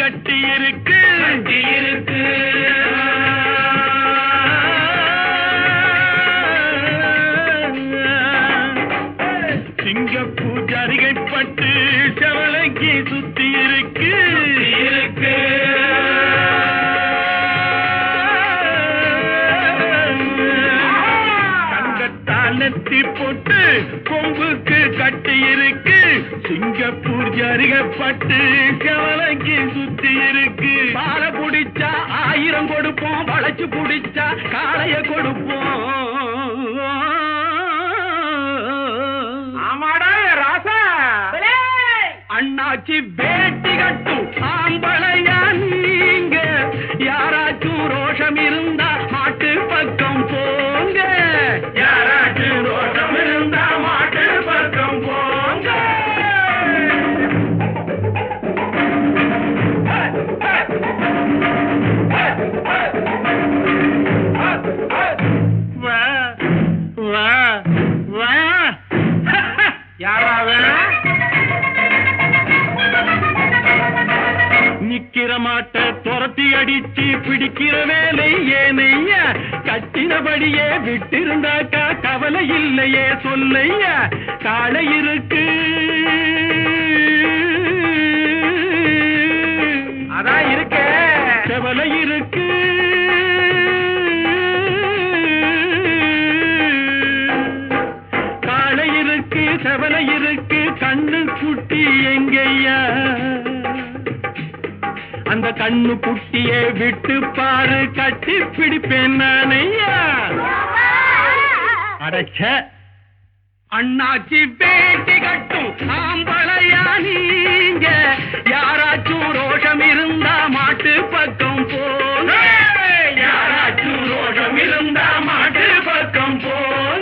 கட்டி இருக்கு கட்டி இருக்கு சிங்கப்பூர் ஜரிகை பட்டு செவலைக்கு சுத்தி இருக்கு இருக்கு தங்கத்தால் நெத்தி போட்டு கொம்புக்கு கட்டி இருக்கு சிங்கப்பூர் ஜரிகை பட்டு செவலைக்கு சுத்தி இருக்கு பால குடிச்சா ஆயிரம் கொடுப்போம் வளைச்சு குடிச்சா காளைய கொடுப்போம் ஆமாடா ராசா அண்ணாச்சி பேட்டி கட்டும் ஆம்பளையா நீங்க யாராச்சும் ரோஷம் இருந்தா மாட்டு பக்கம் போங்க யாராச்சும் ரோஷம் இருந்தா மாட்டு பக்கம் போங்க வா வா வா யாராவது நிக்கிற மாட்ட துரத்தி அடிச்சு பிடிக்கிற வேலை ஏனையா கட்டினபடியே விட்டிருந்தாக்கா கவலை இல்லையே சொல்லையா காளை இருக்கு அதான் இருக்கே செவலை இருக்கு காளை இருக்கு செவலை இருக்கு கண்ணு குட்டி எங்கய்யா அந்த கண்ணு குட்டியை விட்டு பாரு கட்டி பிடிப்பேன் நானையா அடைச்ச அண்ணாச்சி பேட்டி கட்டும் ஆம்பளையா நீங்க யாராச்சும் ரோஷம் இருந்தா மாட்டு பக்கம் போங்க யாராச்சும் ரோஷம் இருந்தா மாட்டு பக்கம் போங்க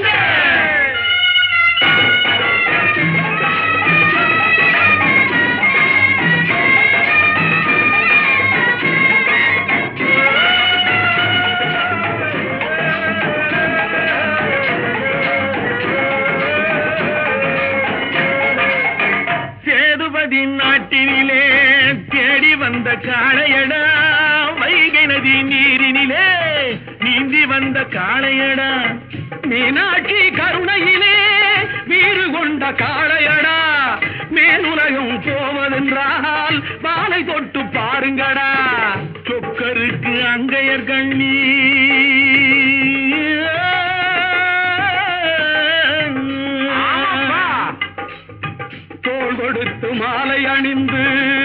சேதுபதி நாட்டினிலே தேடி வந்த காளையடா வைகை நதி நீரினிலே நீந்தி வந்த காளையடா மீனாட்சி கருணையிலே வீறு கொண்ட காளையடா மேலுலகம் போவதென்றால் வாளை தொட்டு பாருங்கடா சொக்கருக்கு அங்கையர் கண்ணி ஆமாப்பா. தோள் கொடுத்து மாலை அணிந்து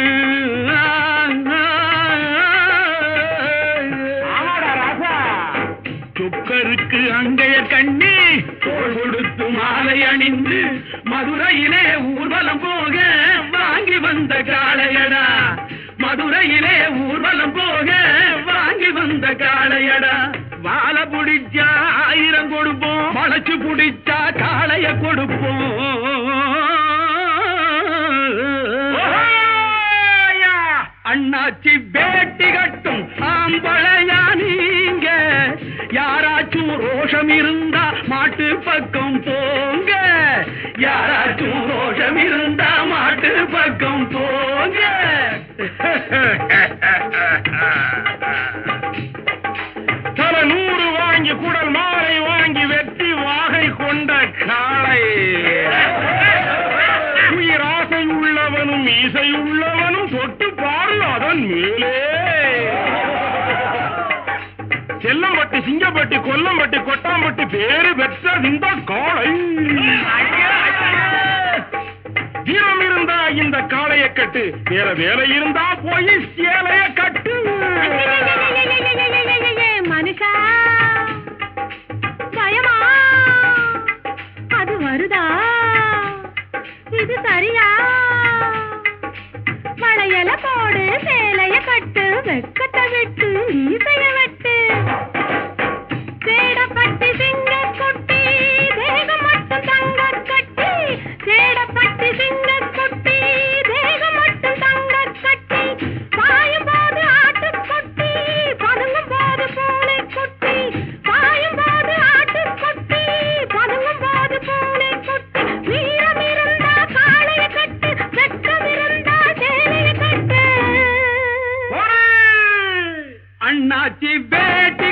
சொக்கருக்கு அங்கையர் கண்ணி தோள் கொடுத்து மாலை அணிந்து மதுரையிலே ஊர்வலம் போக வாங்கி வந்த காளையடா மதுரையிலே ஊர்வலம் போக வாங்கி வந்த காளையடா வாழ புடிச்சா ஆயிரம் கொடுப்போம் வளைச்சு புடிச்சா காளைய கொடுப்போம் அண்ணாச்சி பேட்டி கட்டும் ஆம்பளையா நீங்க யாராச்சும் ரோஷம் இருந்தா மாட்டு பக்கம் போங்க யாராச்சும் ரோஷம் இருந்தா மாட்டு பக்கம் போங்க தல நூறு வாங்கி குடல் மாலை வாங்கி வெட்டி வாகை கொண்ட காளை உயிராசை உள்ளவனும் இசை உள்ளவனும் தொட்டு பாரு அதன் மேலே செல்லம்பட்டி சிங்கப்பட்டி கொல்லம்பட்டி கொட்டாம்பட்டி பேரு பெற்ற இந்த காளை வீரம் இருந்தா இந்த காளைய கட்டு வேற வேலை இருந்தா போய் சேலைய கட்டு மனுஷா பயமா அது வருதா இது சரியா வளையல போடு சேலைய கட்டு வெக்கத்தை விட்டு ஈசைய வெட்டு சேடப்பட்டி சிங்க குட்டி தேகம் மட்டும் தங்க கட்டி சேடப்பட்டி சிங்க குட்டி தேகம் மட்டும் தங்க கட்டி பாயும் போது ஆட்டு குட்டி பதுங்கும் போது பூனை குட்டி பாயும் போது ஆட்டு குட்டி பதுங்கும் போது பூனை குட்டி வீரம் இருந்தா காளைய கட்டு வெட்கம் இருந்தா சேலைய கட்டு ஆச்சி வேட்டி